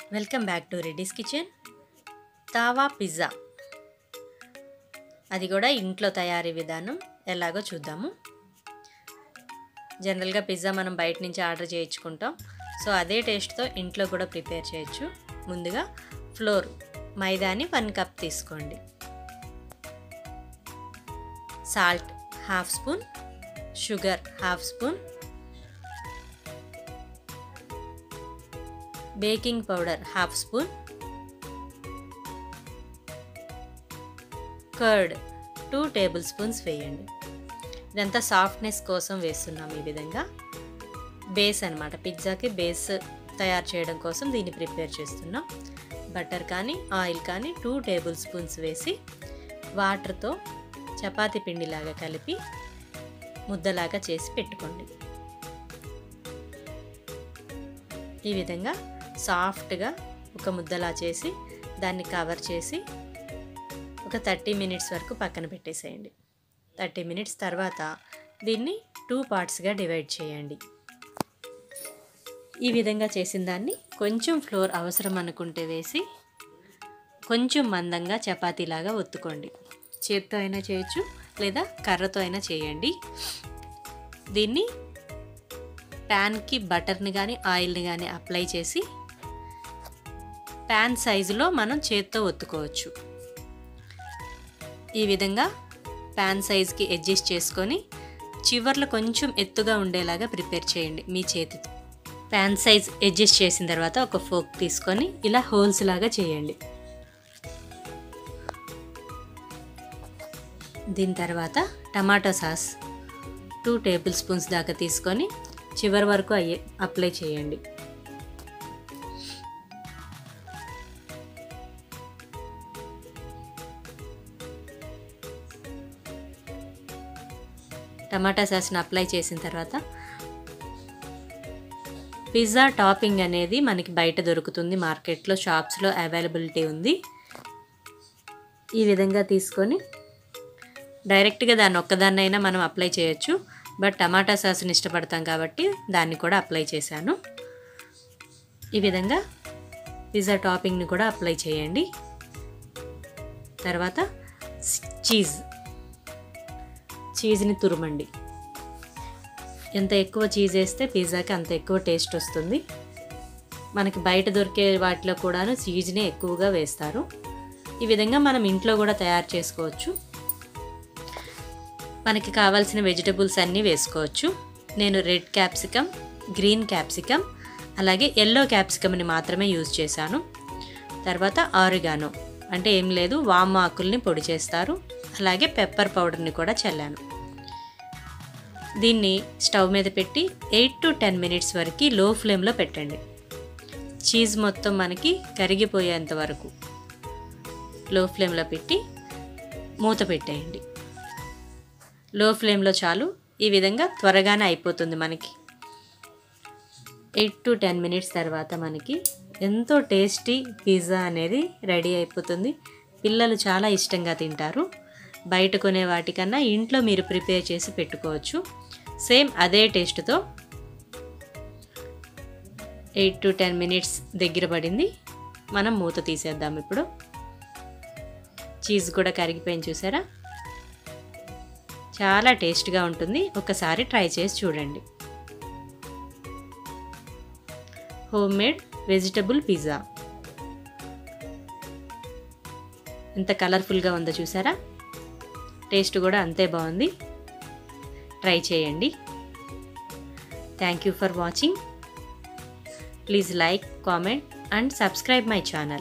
welcome back to Reddy's kitchen tawa pizza అది కూడా ఇంట్లో తయారీ విధానం ఎలాగో చూద్దాము జనరల్గా పిజ్జా మనం బయట నుంచి ఆర్డర్ చేయించుకుంటాం సో అదే టేస్ట్తో ఇంట్లో కూడా ప్రిపేర్ చేయొచ్చు ముందుగా ఫ్లోర్ మైదాని వన్ కప్ తీసుకోండి salt half spoon sugar half spoon baking powder half spoon curd two tablespoons వేయండి ఇదంతా సాఫ్ట్నెస్ కోసం వేస్తున్నాం ఈ విధంగా బేస్ అనమాట పిజ్జాకి బేస్ తయారు చేయడం కోసం దీన్ని ప్రిపేర్ చేస్తున్నాం బటర్ కానీ ఆయిల్ కానీ టూ టేబుల్ స్పూన్స్ వేసి వాటర్తో చపాతీ పిండిలాగా కలిపి ముద్దలాగా చేసి పెట్టుకోండి ఈ విధంగా సాఫ్ట్గా ఒక ముద్దలా చేసి దాన్ని కవర్ చేసి ఒక థర్టీ మినిట్స్ వరకు పక్కన పెట్టేసేయండి థర్టీ మినిట్స్ తర్వాత దీన్ని టూ పార్ట్స్గా డివైడ్ చేయండి ఈ విధంగా చేసిన దాన్ని కొంచెం ఫ్లోర్ అవసరం అనుకుంటే వేసి కొంచెం మందంగా చపాతీలాగా ఒత్తుకోండి చేత్తో అయినా చేయొచ్చు లేదా కర్రతో అయినా చేయండి దీన్ని ప్యాన్కి బటర్ని కానీ ఆయిల్ని కానీ అప్లై చేసి ప్యాన్ సైజులో మనం చేత్తో ఒత్తుకోవచ్చు ఈ విధంగా ప్యాన్ సైజ్కి అడ్జస్ట్ చేసుకొని చివర్లో కొంచెం ఎత్తుగా ఉండేలాగా ప్రిపేర్ చేయండి మీ చేతితో ప్యాన్ సైజ్ అడ్జస్ట్ చేసిన తర్వాత ఒక ఫోక్ తీసుకొని ఇలా హోల్స్ లాగా చేయండి దీని తర్వాత tomato sauce two tablespoons దాకా తీసుకొని చివరి వరకు అయ్యే అప్లై చేయండి టమాటా సాస్ని అప్లై చేసిన తర్వాత పిజ్జా టాపింగ్ అనేది మనకి బయట దొరుకుతుంది మార్కెట్లో షాప్స్లో అవైలబిలిటీ ఉంది ఈ విధంగా తీసుకొని డైరెక్ట్గా దాన్ని ఒక్కదాన్నైనా మనం అప్లై చేయొచ్చు బట్ టమాటా సాస్ని ఇష్టపడతాం కాబట్టి దాన్ని కూడా అప్లై చేశాను ఈ విధంగా పిజ్జా టాపింగ్ని కూడా అప్లై చేయండి తర్వాత చీజ్ చీజ్ని తురమండి ఎంత ఎక్కువ చీజ్ వేస్తే పిజ్జాకి అంత ఎక్కువ టేస్ట్ వస్తుంది మనకి బయట దొరికే వాటిలో కూడాను చీజ్ని ఎక్కువగా వేస్తారు ఈ విధంగా మనం ఇంట్లో కూడా తయారు చేసుకోవచ్చు మనకి కావాల్సిన వెజిటబుల్స్ అన్నీ వేసుకోవచ్చు నేను రెడ్ క్యాప్సికమ్ గ్రీన్ క్యాప్సికమ్ అలాగే ఎల్లో క్యాప్సికమ్ని మాత్రమే యూజ్ చేశాను తర్వాత ఆరిగానో అంటే ఏం లేదు వామ్ ఆకుల్ని పొడి చేస్తారు అలాగే పెప్పర్ పౌడర్ని కూడా చల్లాను దీన్ని స్టవ్ మీద పెట్టి ఎయిట్ టు టెన్ మినిట్స్ వరకు లో ఫ్లేమ్లో పెట్టండి చీజ్ మొత్తం మనకి కరిగిపోయేంత వరకు లో ఫ్లేమ్లో పెట్టి మూత పెట్టేయండి లో ఫ్లేమ్లో చాలు ఈ విధంగా త్వరగానే అయిపోతుంది మనకి ఎయిట్ టు టెన్ మినిట్స్ తర్వాత మనకి ఎంతో టేస్టీ పిజ్జా అనేది రెడీ అయిపోతుంది పిల్లలు చాలా ఇష్టంగా తింటారు బయట కొనే వాటికన్నా ఇంట్లో మీరు ప్రిపేర్ చేసి పెట్టుకోవచ్చు సేమ్ అదే టేస్ట్తో ఎయిట్ టు టెన్ మినిట్స్ దగ్గర పడింది మనం మూత తీసేద్దాం ఇప్పుడు చీజ్ కూడా కరిగిపోయింది చూసారా చాలా టేస్ట్గా ఉంటుంది ఒకసారి ట్రై చేసి చూడండి హోమ్ మేడ్ వెజిటబుల్ పిజ్జా ఎంత కలర్ఫుల్గా ఉందో చూసారా టేస్ట్ కూడా అంతే బాగుంది ట్రై చేయండి thank you for watching please like comment and subscribe my channel